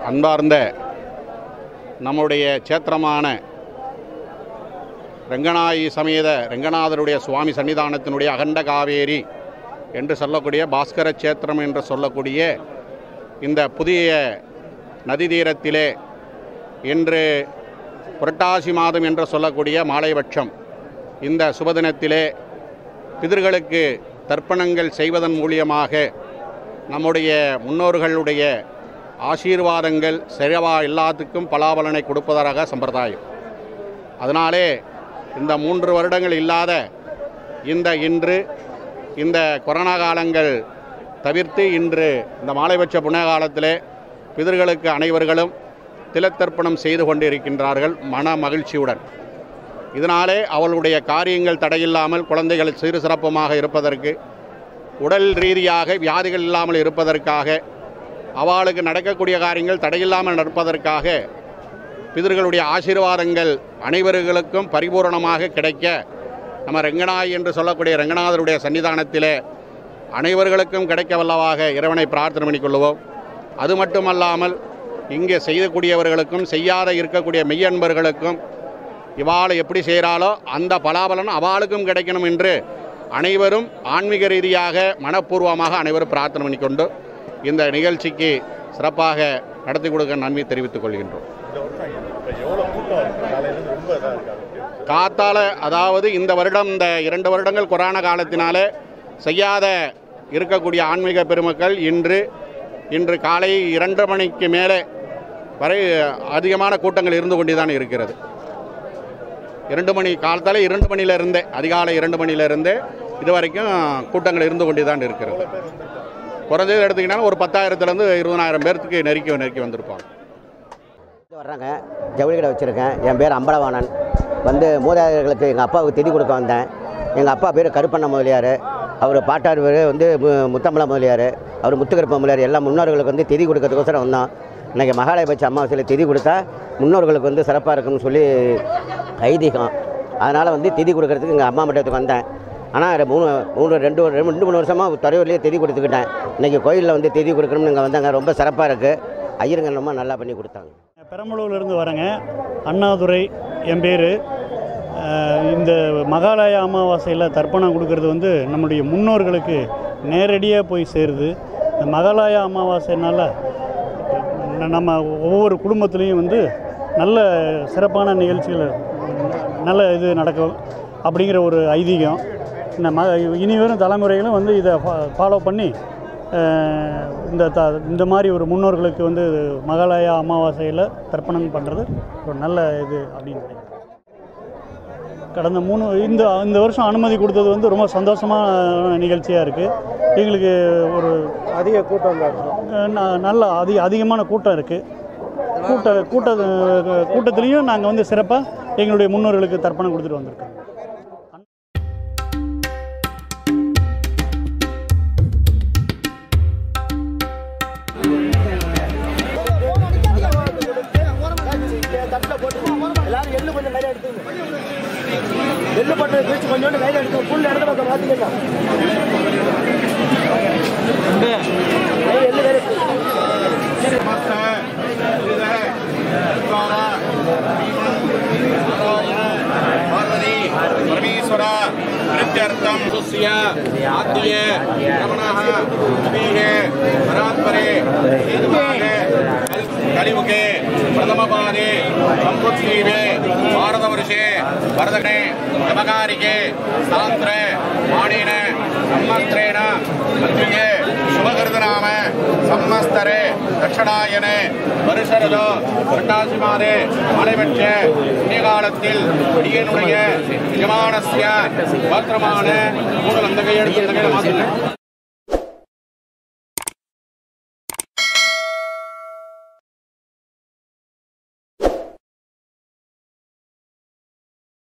அன்பார்ந்த நம்முடைய சேத்திரமான ரெங்கநாயகி சமேத ரெங்கநாதருடைய சுவாமி சன்னிதானத்தினுடைய அகண்ட காவேரி என்று சொல்லக்கூடிய பாஸ்கர சேத்திரம் என்று சொல்லக்கூடிய இந்த புதிய நதி தீரத்திலே இன்று புரட்டாசி மாதம் என்று சொல்லக்கூடிய மாலைபட்சம் இந்த சுபதினத்திலே பிதர்களுக்கு தர்ப்பணங்கள் செய்வதன் மூலியமாக நம்முடைய முன்னோர்களுடைய ஆசீர்வாதங்கள் சரிவா எல்லாத்துக்கும் பலாபலனை கொடுப்பதாக சம்பிரதாயம் அதனாலே இந்த மூன்று வருடங்கள் இல்லாத இந்த இன்று இந்த கொரோனா காலங்கள் தவிர்த்து இன்று இந்த மாலைபட்ச புண்ணிய காலத்திலே பிதர்களுக்கு அனைவர்களும் திலத்தர்ப்பணம் செய்து கொண்டிருக்கின்றார்கள் மன மகிழ்ச்சியுடன் இதனாலே அவளுடைய காரியங்கள் தடையில்லாமல் குழந்தைகள் சிறு சிறப்புமாக இருப்பதற்கு உடல் ரீதியாக வியாதிகள் இல்லாமல் இருப்பதற்காக அவளுக்கு நடக்கக்கூடிய காரியங்கள் தடையில்லாமல் நடப்பதற்காக பிதர்களுடைய ஆசீர்வாதங்கள் அனைவர்களுக்கும் பரிபூரணமாக கிடைக்க நம்ம ரெங்கநாய் என்று சொல்லக்கூடிய ரெங்கநாதருடைய சன்னிதானத்திலே அனைவர்களுக்கும் கிடைக்க வல்லவாக இறைவனை பிரார்த்தனை பண்ணிக்கொள்வோம் அது மட்டுமல்லாமல் இங்கே செய்யக்கூடியவர்களுக்கும் செய்யாத இருக்கக்கூடிய மெய்யன்பர்களுக்கும் இவாளை எப்படி செய்கிறாளோ அந்த பலாபலன் அவளுக்கும் கிடைக்கணும் என்று அனைவரும் ஆன்மீக ரீதியாக மனப்பூர்வமாக அனைவரும் பிரார்த்தனை பண்ணிக்கொண்டு இந்த நிகழ்ச்சிக்கு சிறப்பாக நடத்தி கொடுக்க நன்மை தெரிவித்துக் கொள்கின்றோம் இந்த வருஷம் இப்போ எவ்வளோ கூட்டம் இருக்கு காலையிலேருந்து ரொம்ப இதாக இருக்காது காத்தால அதாவது இந்த வருடம் இந்த இரண்டு வருடங்கள் கொரோனா காலத்தினாலே செய்யாத இருக்கக்கூடிய ஆன்மீக பெருமக்கள் இன்று இன்று காலை இரண்டு மணிக்கு மேலே வரை அதிகமான கூட்டங்கள் இருந்து கொண்டுதான் இருக்கிறது இரண்டு மணி காலத்தால் இரண்டு மணியிலிருந்தே அதிகாலை இரண்டு மணியிலிருந்தே இது வரைக்கும் கூட்டங்கள் இருந்து கொண்டு தான் இருக்கிறது குறைஞ்சது எடுத்துக்கிட்டாலும் ஒரு பத்தாயிரத்துலேருந்து இருபதாயிரம் பேர்த்துக்கு நெருக்கி நெருக்கி வந்திருப்பாங்க வர்றாங்க ஜவுளி கடை வச்சுருக்கேன் என் பேர் அம்பலவாணன் வந்து மூதாதையர்களுக்கு எங்கள் அப்பாவுக்கு திதி கொடுக்க வந்தேன் எங்கள் அப்பா பேர் கருப்பண்ண முதலியார் அவர் பாட்டார் பேர் வந்து மு- முத்தம்பல முதலியார் அவர் முத்துக்கருப்ப முதலியார் எல்லா முன்னோர்களுக்கு வந்து திதி கொடுக்கறதுக்கோசரம் வந்தோம் இன்றைக்கி மகாலயபட்ச அமாவாசையில் திதி கொடுத்தா முன்னோர்களுக்கு வந்து சிறப்பாக இருக்கும்னு சொல்லி ஐதீகம் அதனால் வந்து திதி கொடுக்கறதுக்கு எங்கள் அம்மா மட்டத்துக்கு வந்தேன் ஆனால் மூணு மூணு ரெண்டு ஒரு- ரெண்டு மூணு வருஷமாக துறையூர்லேயே திதி கொடுத்துக்கிட்டேன் இன்றைக்கி கோயிலில் வந்து திதி கொடுக்கணும்னு இங்கே வந்தாங்க ரொம்ப சிறப்பாக இருக்குது ஐயருங்க ரொம்ப நல்லா பண்ணி கொடுத்தாங்க பெரம்பலூர்லேருந்து வரேங்க அண்ணாதுரை என் பேர் இந்த மகாலய அமாவாசையில் தர்ப்பணம் கொடுக்கறது வந்து நம்முடைய முன்னோர்களுக்கு நேரடியாக போய் சேருது இந்த மகாலய அமாவாசைனால ந- நம்ம ஒவ்வொரு குடும்பத்துலேயும் வந்து நல்ல சிறப்பான நிகழ்ச்சிகள் நல்ல இது நடக்கும் அப்படிங்கிற ஒரு ஐதீகம் இந்த ம இனி வரும் தலைமுறைகளும் வந்து இதை ஃபாலோ பண்ணி அஹ், இந்த த இந்த மாதிரி ஒரு முன்னோர்களுக்கு வந்து மகாலய அமாவாசையில் தர்ப்பணம் பண்ணுறது ஒரு நல்ல இது அப்படின்னு நினைக்கிறேன் கடந்த மூணு இந்த இந்த வருஷம் அனுமதி கொடுத்தது வந்து ரொம்ப சந்தோஷமான நிகழ்ச்சியாக இருக்குது எங்களுக்கு ஒரு அதிக கூட்டம் தான் அஹ், ந- நல்ல அதிக அதிகமான கூட்டம் இருக்குது கூட்ட கூட்ட கூட்டத்துலேயும் நாங்கள் வந்து சிறப்பாக எங்களுடைய முன்னோர்களுக்கு தர்ப்பணம் கொடுத்துட்டு வந்திருக்கோம் எல்லாரும் எள்ளு கொஞ்சம் கையில எடுத்துங்க எள்ளு பட்டு பிரிச்சு கொஞ்சோண்டு கையில எடுத்து புல் இடத்த பக்கம் மாத்திக்கலாம் எள்ளு கையில எடுத்து. பார்வதி பரமேஸ்வர நித்தியர்த்தம் சுஸ்ய ஆத்மிய ரமணः அபீஹே பராத்பரே ஏதுமாக கலிமுகே பிரதமபாதே சம்புத்ஸ்ரீவே பாரதவர்ஷே வரதகணே யமகாரிகே சாந்திர மாணேன சம்மஸ்திரேன மத்தியே சுபகிருதநாம சம்மஸ்தரே தட்சணாயனே வருஷரதோ புரட்டாசி மாதே மலைபெற்ற புண்ணியகாலத்தில் அடியனுடைய நிஜமானசிய பாத்திரமான மூணு அந்த கையெடுத்து இந்த கையில மாத்துங்க